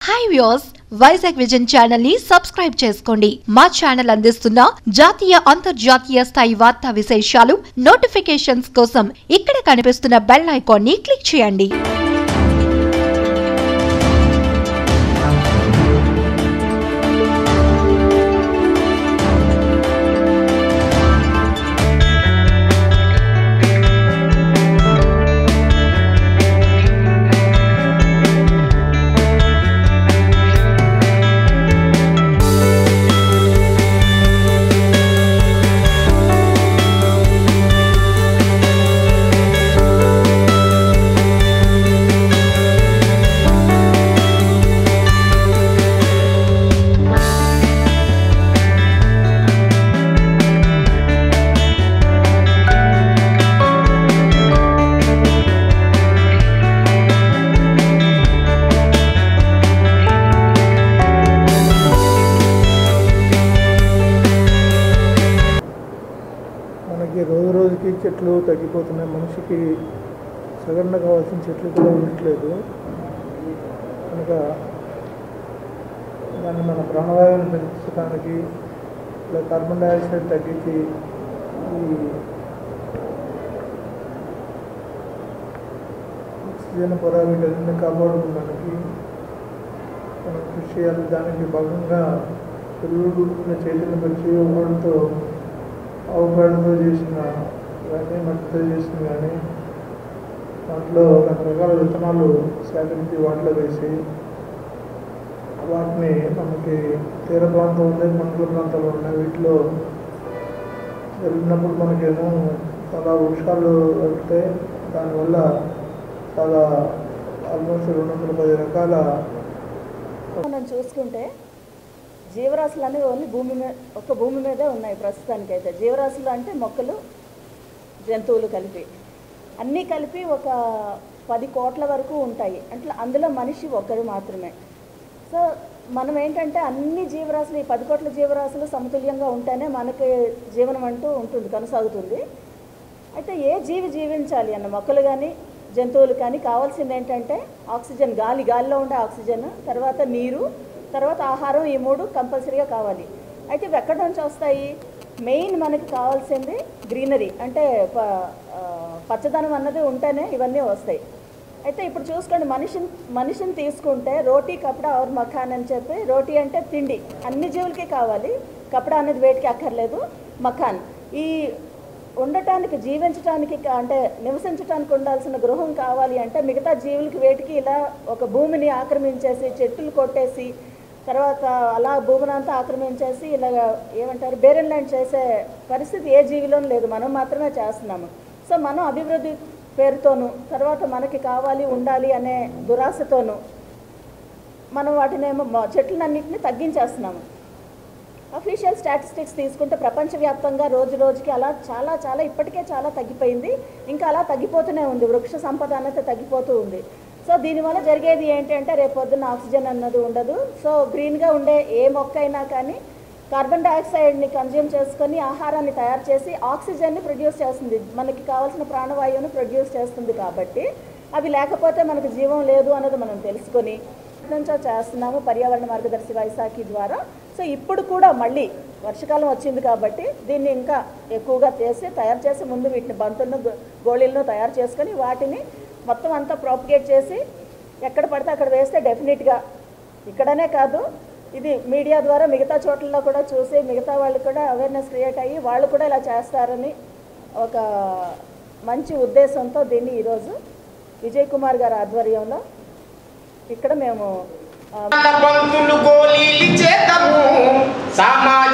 hi views Vizag vision channel ని subscribe చేసుకోండి మా ఛానల్ అందిస్తున్న జాతీయ అంతర్జాతీయ స్థాయి వార్తా విశేషాలు నోటిఫికేషన్స్ కోసం ఇక్కడ కనిపిస్తున్న బెల్ ఐకాన్ ని క్లిక్ చేయండి మనకి రోజు రోజుకి చెట్లు తగ్గిపోతున్నాయి మనిషికి సగటున కావాల్సిన చెట్లు కూడా ఉండట్లేదు కనుక దాన్ని మన ప్రాణవాయువుని పెంచడానికి ఇలా కార్బన్ డైఆక్సైడ్ తగ్గించి ఈ ఆక్సిజన్ పొర వీటన్నిటిని కాపాడుకోవడానికి మనం కృషి చేయాలి దానికి భాగంగా పిల్లలు చైతన్యం పరిచి ఒకటితో ఆవు పేడతో చేసిన కానీ మట్టితో చేసిన కానీ దాంట్లో రకరకాల విత్తనాలు సేకరించి వాటిలో వేసి వాటిని మనకి తీర ప్రాంతం ఉన్నాయి పండుగ ప్రాంతాలు ఉన్నాయి వీటిలో వెళ్ళినప్పుడు మనకేమో చాలా వృక్షాలు వెళ్తాయి దానివల్ల చాలా ఆల్మోస్ట్ రెండు వందల పది రకాల మనం చూసుకుంటే జీవరాశులు అనేవి ఓన్లీ భూమి మీద ఒక భూమి మీదే ఉన్నాయి ప్రస్తుతానికి అయితే జీవరాశులు అంటే మొక్కలు జంతువులు కలిపి అన్నీ కలిపి ఒక పది కోట్ల వరకు ఉంటాయి అంటే అందులో మనిషి ఒక్కరు మాత్రమే సో మనం ఏంటంటే అన్ని జీవరాశులు ఈ పది కోట్ల జీవరాశులు సమతుల్యంగా ఉంటేనే మనకి జీవనం అంటూ ఉంటుంది కొనసాగుతుంది అయితే ఏ జీవి జీవించాలి అన్న మొక్కలు కానీ జంతువులు కానీ కావాల్సింది ఏంటంటే ఆక్సిజన్ గాలి గాలిలో ఉండే ఆక్సిజన్ తర్వాత నీరు తర్వాత ఆహారం ఈ మూడు కంపల్సరీగా కావాలి అయితే ఇవి ఎక్కడి నుంచి వస్తాయి మెయిన్ మనకి కావాల్సింది గ్రీనరీ అంటే ప ఆ, పచ్చదనం అన్నది ఉంటేనే ఇవన్నీ వస్తాయి అయితే ఇప్పుడు చూసుకోండి మనిషిని మనిషిని తీసుకుంటే రోటీ కపడా ఆర్ మఖాన్ అని చెప్పి రోటీ అంటే తిండి అన్ని జీవులకి కావాలి కపడా అనేది వేటికి అక్కర్లేదు మఖాన్ ఈ ఉండటానికి జీవించటానికి కా- అంటే నివసించటానికి ఉండాల్సిన గృహం కావాలి అంటే మిగతా జీవులకి వేటికి ఇలా ఒక భూమిని ఆక్రమించేసి చెట్లు కొట్టేసి తర్వాత అలా భూమిని అంతా ఆక్రమించేసి ఇలా ఏమంటారు బేరన్ ల్యాండ్ చేసే పరిస్థితి ఏ జీవిలోనూ లేదు మనం మాత్రమే చేస్తున్నాము సో మనం అభివృద్ధి పేరుతోనూ తర్వాత మనకి కావాలి ఉండాలి అనే దురాశతోనూ మనం వాటినేమో మ- చెట్లన్నింటినీ తగ్గించేస్తున్నాము అఫీషియల్ స్టాటిస్టిక్స్ తీసుకుంటే ప్రపంచవ్యాప్తంగా రోజు రోజుకి అలా చాలా చాలా ఇప్పటికే చాలా తగ్గిపోయింది ఇంకా అలా తగ్గిపోతూనే ఉంది వృక్ష సంపద అనేది తగ్గిపోతూ ఉంది సో దీనివల్ల జరిగేది ఏంటంటే రేపు పొద్దున్న ఆక్సిజన్ అన్నది ఉండదు సో గ్రీన్గా ఉండే ఏ మొక్క అయినా కానీ కార్బన్ డైఆక్సైడ్ని కన్జ్యూమ్ చేసుకొని ఆహారాన్ని తయారు చేసి ఆక్సిజన్ని ప్రొడ్యూస్ చేస్తుంది మనకి కావాల్సిన ప్రాణవాయువుని ప్రొడ్యూస్ చేస్తుంది కాబట్టి అవి లేకపోతే మనకు జీవం లేదు అన్నది మనం తెలుసుకొని నుంచో చేస్తున్నాము పర్యావరణ మార్గదర్శి వైశాఖి ద్వారా సో ఇప్పుడు కూడా మళ్ళీ వర్షాకాలం వచ్చింది కాబట్టి దీన్ని ఇంకా ఎక్కువగా చేసి తయారు చేసి ముందు వీటిని బంతులను గో- గోళీలను తయారు చేసుకొని వాటిని మొత్తం అంతా ప్రాపగేట్ చేసి ఎక్కడ పడితే అక్కడ వేస్తే డెఫినెట్గా ఇక్కడనే కాదు ఇది మీడియా ద్వారా మిగతా చోట్లలో కూడా చూసి మిగతా వాళ్ళు కూడా అవేర్నెస్ క్రియేట్ అయ్యి వాళ్ళు కూడా ఇలా చేస్తారని ఒక మంచి ఉద్దేశంతో దీన్ని ఈరోజు విజయ్ కుమార్ గారి ఆధ్వర్యంలో ఇక్కడ మేము ఆ, బంతులు గోళీలు చేతము సామాజిక